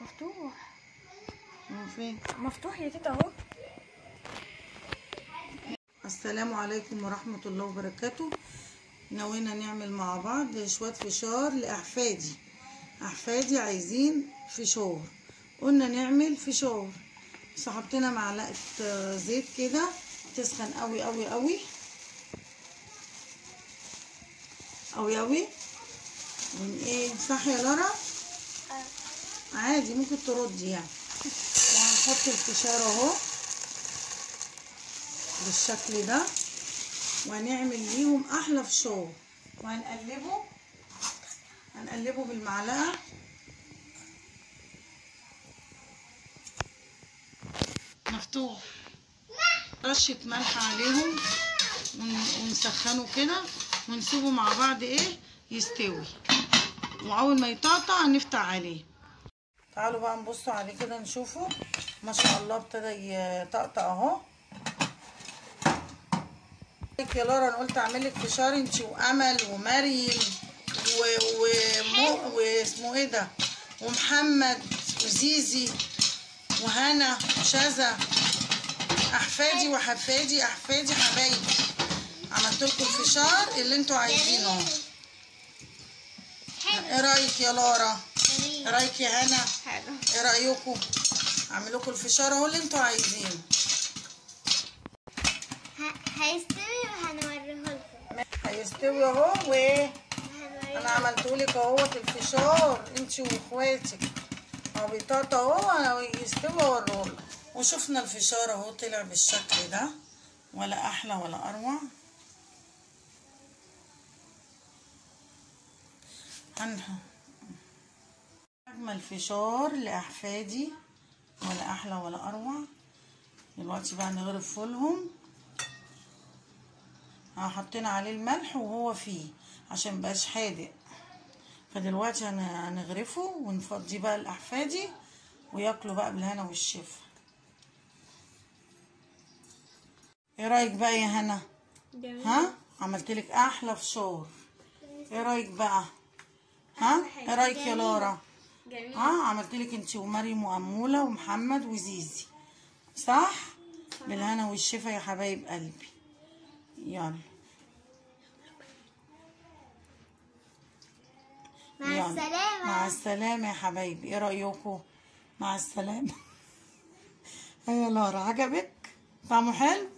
مفتوح هو فين مفتوح يا تيتا اهو السلام عليكم ورحمة الله وبركاته نوينا نعمل مع بعض شوية فشار لأحفادي أحفادي عايزين فشار قلنا نعمل فشار بس حطينا معلقة آه، زيت كده تسخن قوي قوي قوي قوي قوي من ايه صح يا لارا عادي ممكن تردي يعني وهنحط الفشار اهو بالشكل ده وهنعمل ليهم احلى فشار وهنقلبه هنقلبه بالمعلقه مفتوح رشه ملح عليهم ون- ونسخنه كده ونسيبه مع بعض ايه يستوي واول ما يطقطق هنفتح عليه تعالوا بقى نبصوا عليه كده نشوفه ما شاء الله ابتدى يطقطق اهو يا لارا انا قلت اعمل لك فشار انت وامل ومريم و... و... واسمه ايه ده ومحمد وزيزي وهنا وشذا احفادي وحفادي احفادي حبايبي عملت لكم الفشار اللي انتوا عايزينه اهو. ايه رايك يا لارا ايه رايك يا هنا حلو ايه رايكم اعمل لكم الفشار اهو اللي انتوا عايزينه ه- هيستوي وهنوريه لكم هيستوي اهو وايه هنوريه انا عملته لك اهوت الفشار انت واخواتك اهو بيطاطا اهو انا يستوي اوريهولك وشفنا الفشار اهو طلع بالشكل ده ولا احلى ولا اروع هن اجمل فشار لاحفادي ولا احلى ولا اروع دلوقتي بقى نغرف لهم اه حطينا عليه الملح وهو فيه عشان مبقاش حادق فدلوقتي هن- هنغرفه ونفضيه بقى لاحفادي وياكلوا بقى بالهنا والشفا ايه رايك بقى يا هنا جميل ها عملت لك احلى فشار ايه رايك بقى ها ايه رايك يا لارا جميل ها عملت لك انت ومريم واموله ومحمد وزيزي صح بالهنا والشفا يا حبايب قلبي يلا مع يلا. السلامة مع السلامة يا حبايبي ايه رأيكم مع السلامة هيا لارا عجبك طعمه حلو